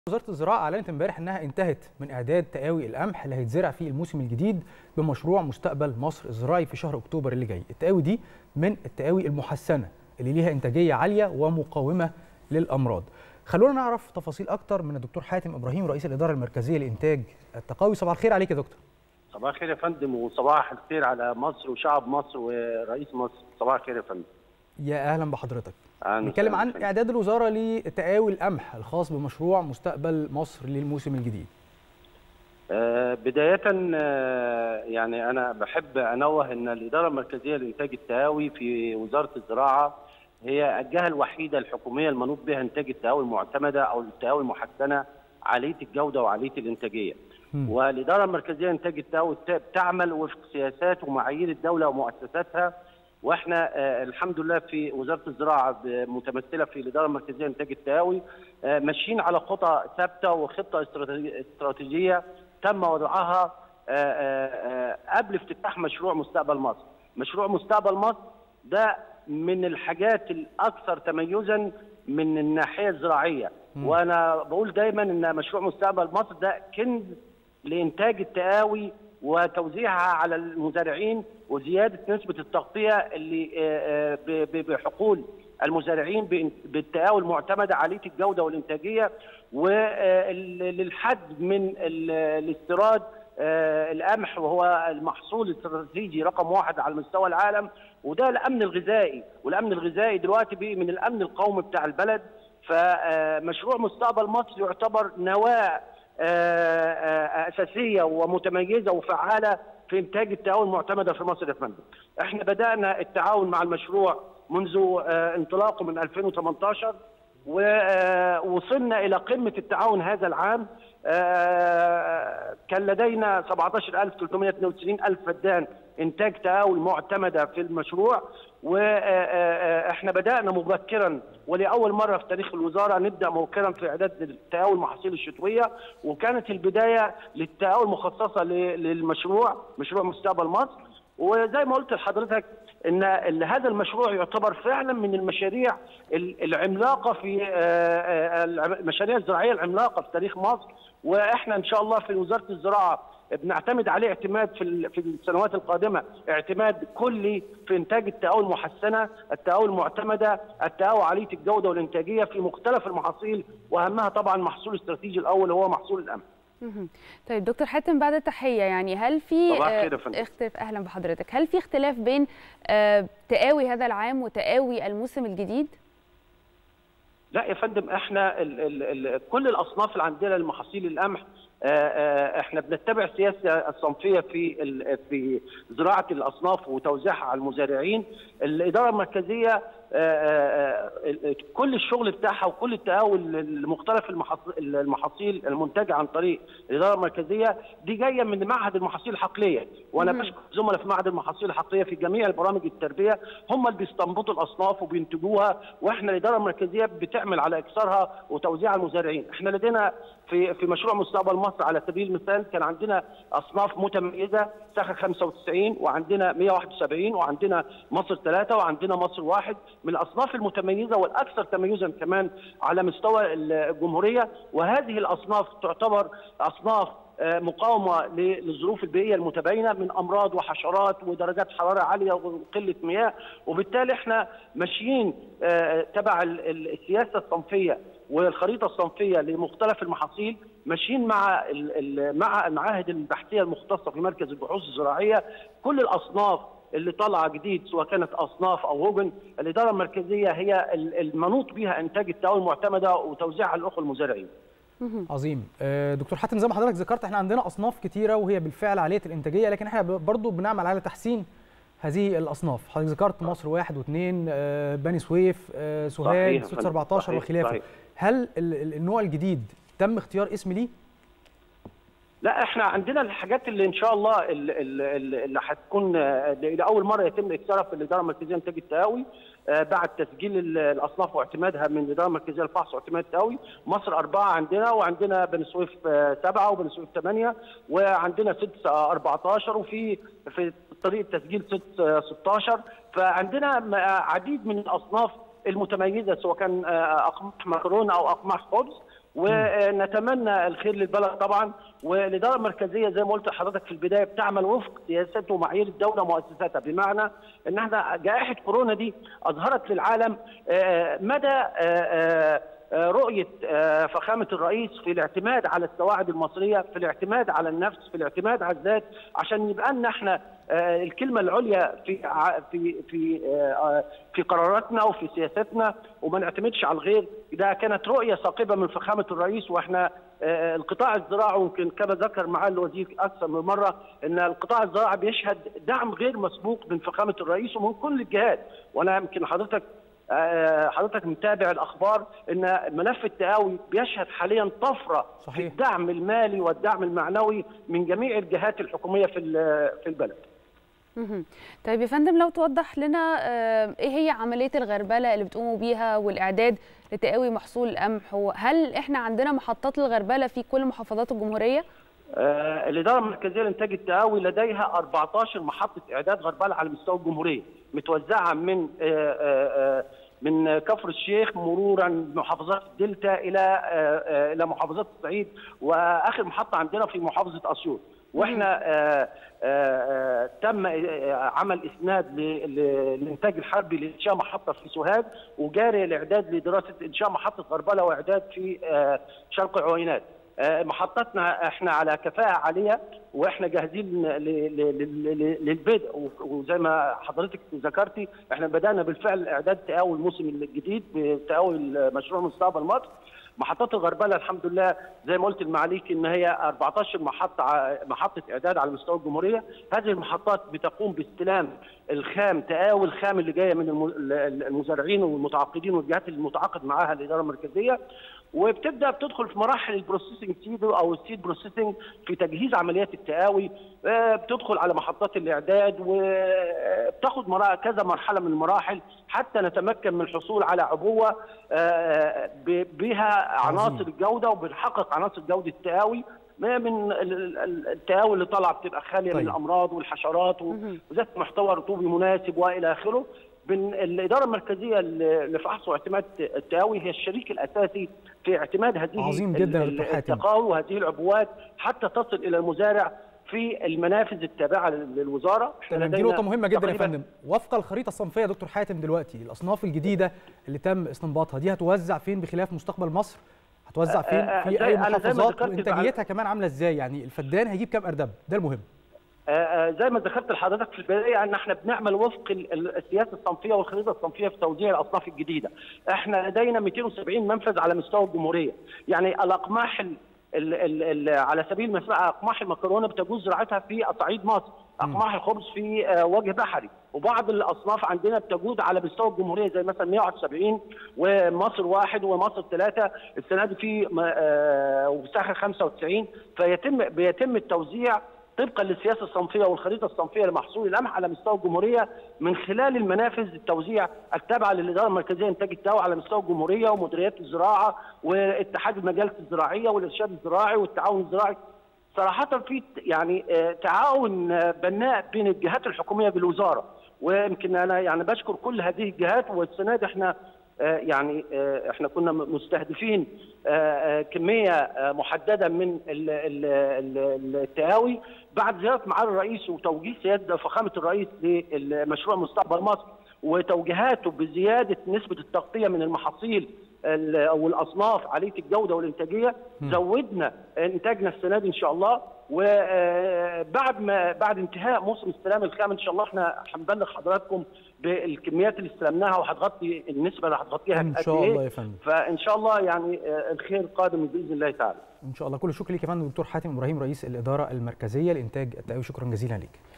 وزاره الزراعه اعلنت امبارح انها انتهت من اعداد تقاوي القمح اللي هيتزرع في الموسم الجديد بمشروع مستقبل مصر الزراعي في شهر اكتوبر اللي جاي التقاوي دي من التقاوي المحسنه اللي ليها انتاجيه عاليه ومقاومه للامراض خلونا نعرف تفاصيل اكتر من الدكتور حاتم ابراهيم رئيس الاداره المركزيه لانتاج التقاوي صباح الخير عليك يا دكتور صباح الخير يا فندم وصباح الخير على مصر وشعب مصر ورئيس مصر صباح الخير يا فندم يا اهلا بحضرتك أهلاً نتكلم عن وسهلاً. اعداد الوزاره لتقاوي القمح الخاص بمشروع مستقبل مصر للموسم الجديد آه، بداية آه، يعني أنا بحب أنوه أن الإدارة المركزية لإنتاج التهاوي في وزارة الزراعة هي الجهة الوحيدة الحكومية المنوط بها إنتاج التهاوي المعتمدة أو التهاوي المحسنة عالية الجودة وعالية الإنتاجية. مم. والإدارة المركزية لإنتاج التهاوي ت- تعمل وفق سياسات ومعايير الدولة ومؤسساتها واحنا آه، الحمد لله في وزاره الزراعه ب- متمثله في الاداره المركزيه لانتاج التهاوي آه، ماشيين على خطى ثابته وخطه استراتيجي- استراتيجيه تم وضعها آه، آه، آه، قبل افتتاح مشروع مستقبل مصر. مشروع مستقبل مصر ده من الحاجات الاكثر تميزا من الناحيه الزراعيه وانا بقول دايما ان مشروع مستقبل مصر ده كنز لانتاج التقاوي وتوزيعها على المزارعين وزياده نسبه التغطيه اللي آه، آه، ب- ب- بحقول المزارعين بإن- بالتقاوي المعتمده عاليه الجوده والانتاجيه وللحد من ال- الاستيراد آه، القمح وهو المحصول الاستراتيجي رقم واحد على مستوى العالم وده الامن الغذائي والامن الغذائي دلوقتي بقي من الامن القومي بتاع البلد فمشروع مستقبل مصر يعتبر نواه آه، آه، اساسيه ومتميزه وفعاله في انتاج التعاون المعتمده في مصر يا فندم. احنا بدانا التعاون مع المشروع منذ آه، انطلاقه من 2018 ووصلنا الى قمه التعاون هذا العام آه، كان لدينا 17392 الف فدان انتاج تهاوي معتمده في المشروع واحنا بدانا مبكرا ولاول مره في تاريخ الوزاره نبدا مبكرا في اعداد التهاوي المحاصيل الشتويه وكانت البدايه للتهاوي المخصصه ل- للمشروع مشروع مستقبل مصر وزي ما قلت لحضرتك ان ال- هذا المشروع يعتبر فعلا من المشاريع ال- العملاقه في آه، آه، العم- المشاريع الزراعيه العملاقه في تاريخ مصر واحنا ان شاء الله في وزاره الزراعه بنعتمد عليه اعتماد في ال- في السنوات القادمه اعتماد كلي في انتاج التقاوي المحسنه، التقاوي المعتمده، التقاوي عاليه الجوده والانتاجيه في مختلف المحاصيل واهمها طبعا محصول استراتيجي الاول هو محصول القمح. مهم. طيب دكتور حاتم بعد التحية يعني هل في صباح الخير آه، يا فندم. اختلاف أهلا بحضرتك هل في اختلاف بين آه، تقاوي هذا العام وتقاوي الموسم الجديد؟ لا يا فندم احنا ال ال ال كل الاصناف اللي عندنا المحاصيل القمح آه، آه، احنا بنتبع السياسه الصنفيه في ال- في زراعه الاصناف وتوزيعها على المزارعين الاداره المركزيه آه، آه، آه، كل الشغل بتاعها وكل التهاوي المختلف المحاص- المحاصيل المنتجه عن طريق الاداره المركزيه دي جايه من معهد المحاصيل الحقليه وانا بشكر زملاء في معهد المحاصيل الحقليه في جميع البرامج التربيه هم اللي بيستنبطوا الاصناف وبينتجوها واحنا الاداره المركزيه بتعمل على اكثارها وتوزيع على المزارعين احنا لدينا في في مشروع مستقبل مصر على سبيل المثال كان عندنا اصناف متميزه سخا 95 وعندنا 171 وعندنا مصر ثلاثه وعندنا مصر واحد من الاصناف المتميزه والاكثر تميزا كمان على مستوى الجمهوريه وهذه الاصناف تعتبر اصناف آه، مقاومه ل- للظروف البيئيه المتباينه من امراض وحشرات ودرجات حراره عاليه وقله مياه وبالتالي احنا ماشيين آه، تبع ال- ال- السياسه الصنفيه والخريطه الصنفيه لمختلف المحاصيل ماشيين مع ال- ال- مع المعاهد البحثيه المختصه في مركز البحوث الزراعيه كل الاصناف اللي طالعه جديد سواء كانت اصناف او هجن الاداره المركزيه هي ال- المنوط بها انتاج التهاوي المعتمده وتوزيعها على الاخوه المزارعين عظيم آه، دكتور حاتم زي ما حضرتك ذكرت احنا عندنا اصناف كتيره وهي بالفعل عاليه الانتاجيه لكن احنا ب- برضو بنعمل على تحسين هذه الاصناف حضرتك ذكرت مصر واحد واثنين آه، بني سويف آه، سوهاج صحيح، سويس 14 صحيح، وخلافه صحيح. هل ال- ال- النوع الجديد تم اختيار اسم ليه لا احنا عندنا الحاجات اللي ان شاء الله ال- ال- ال- اللي هتكون آه، لاول مره يتم اكسارها في الاداره المركزيه لانتاج التهاوي آه، بعد تسجيل ال- الاصناف واعتمادها من الاداره المركزيه للفحص واعتماد التهاوي مصر اربعه عندنا وعندنا بني سويف آه، سبعه وبني سويف ثمانيه وعندنا سدس آه، 14 وفي في طريقه تسجيل سدس آه، 16 فعندنا م- عديد من الاصناف المتميزه سواء كان آه، اقماح مكرونه او اقماح خبز ونتمنى الخير للبلد طبعا والاداره المركزيه زي ما قلت لحضرتك في البدايه بتعمل وفق سياسات ومعايير الدوله ومؤسساتها بمعنى ان احنا جائحه كورونا دي اظهرت للعالم مدى رؤيه فخامه الرئيس في الاعتماد على السواعد المصريه في الاعتماد على النفس في الاعتماد على الذات عشان يبقى لنا احنا الكلمه العليا في في في في قراراتنا وفي سياستنا وما نعتمدش على الغير ده كانت رؤيه ثاقبه من فخامه الرئيس واحنا القطاع الزراعي ويمكن كما ذكر معالي الوزير اكثر من مره ان القطاع الزراعي بيشهد دعم غير مسبوق من فخامه الرئيس ومن كل الجهات وانا يمكن حضرتك حضرتك متابع الاخبار ان ملف التقاوي بيشهد حاليا طفره صحيح. في الدعم المالي والدعم المعنوي من جميع الجهات الحكوميه في في البلد. طيب يا فندم لو توضح لنا ايه هي عمليه الغربله اللي بتقوموا بيها والاعداد لتقاوي محصول القمح وهل احنا عندنا محطات الغربله في كل محافظات الجمهوريه؟ آه الاداره المركزيه لانتاج التقاوي لديها 14 محطه اعداد غربله على مستوى الجمهوريه متوزعه من آه آه من كفر الشيخ مرورا بمحافظات الدلتا الى الى محافظات الصعيد واخر محطه عندنا في محافظه اسيوط واحنا آآ آآ تم عمل اسناد للانتاج الحربي لانشاء محطه في سوهاج وجاري الاعداد لدراسه انشاء محطه غربله واعداد في شرق عوينات محطتنا احنا على كفاءه عاليه واحنا جاهزين للبدء وزي ما حضرتك ذكرتي احنا بدانا بالفعل اعداد تقاوي الموسم الجديد بتقاوي مشروع مستقبل مصر محطات الغربله الحمد لله زي ما قلت لمعاليك ان هي 14 محطه محطه اعداد على مستوى الجمهوريه، هذه المحطات بتقوم باستلام الخام تقاوي الخام اللي جايه من المزارعين والمتعاقدين والجهات اللي متعاقد معاها الاداره المركزيه وبتبدا بتدخل في مراحل البروسيسنج سيد او السيد بروسيسنج في تجهيز عمليات التقاوي بتدخل على محطات الاعداد وبتاخد كذا مرحله من المراحل حتى نتمكن من الحصول على عبوه بها عناصر الجوده وبنحقق عناصر جوده التقاوي من التقاوي اللي طالعه بتبقى خاليه طيب. من الامراض والحشرات وذات محتوى رطوبي مناسب والى اخره الاداره المركزيه لفحص واعتماد التقاوي هي الشريك الاساسي في اعتماد هذه عظيم جدا التقاوي وهذه العبوات حتى تصل الى المزارع في المنافذ التابعه للوزاره تمام دي نقطه مهمه جدا يا فندم وفق الخريطه الصنفيه دكتور حاتم دلوقتي الاصناف الجديده اللي تم استنباطها دي هتوزع فين بخلاف مستقبل مصر هتوزع فين في اي محافظات وانتاجيتها كمان عامله ازاي يعني الفدان هيجيب كام اردب ده المهم زي ما ذكرت لحضرتك في البدايه ان احنا بنعمل وفق السياسه الصنفيه والخريطه الصنفيه في توزيع الاصناف الجديده. احنا لدينا 270 منفذ على مستوى الجمهوريه، يعني الاقماح ال ال ال ال على سبيل المثال اقماح المكرونه بتجوز زراعتها في صعيد مصر، اقماح الخبز في وجه بحري، وبعض الاصناف عندنا بتجود على مستوى الجمهوريه زي مثلا 171 ومصر واحد ومصر ثلاثه، السنه دي في وساحل 95 فيتم بيتم التوزيع طبقا للسياسه الصنفيه والخريطه الصنفيه لمحصول القمح على مستوى الجمهوريه من خلال المنافذ التوزيع التابعه للاداره المركزيه لانتاج التقوى على مستوى الجمهوريه ومديريات الزراعه واتحاد المجالس الزراعيه والارشاد الزراعي والتعاون الزراعي صراحه في يعني تعاون بناء بين الجهات الحكوميه بالوزاره ويمكن انا يعني بشكر كل هذه الجهات والسنه دي احنا يعني احنا كنا مستهدفين كميه محدده من التهاوي بعد زياره معالي الرئيس وتوجيه سياده فخامه الرئيس لمشروع مستقبل مصر وتوجيهاته بزياده نسبه التغطيه من المحاصيل او الاصناف عاليه الجوده والانتاجيه زودنا انتاجنا السنه دي ان شاء الله وبعد ما بعد انتهاء موسم استلام الخام ان شاء الله احنا هنبلغ حضراتكم بالكميات اللي استلمناها وهتغطي النسبه اللي هتغطيها ان شاء الله يا فندم فان شاء الله يعني الخير قادم باذن الله تعالى ان شاء الله كل الشكر ليك يا فندم دكتور حاتم ابراهيم رئيس الاداره المركزيه لانتاج التقوي شكرا جزيلا ليك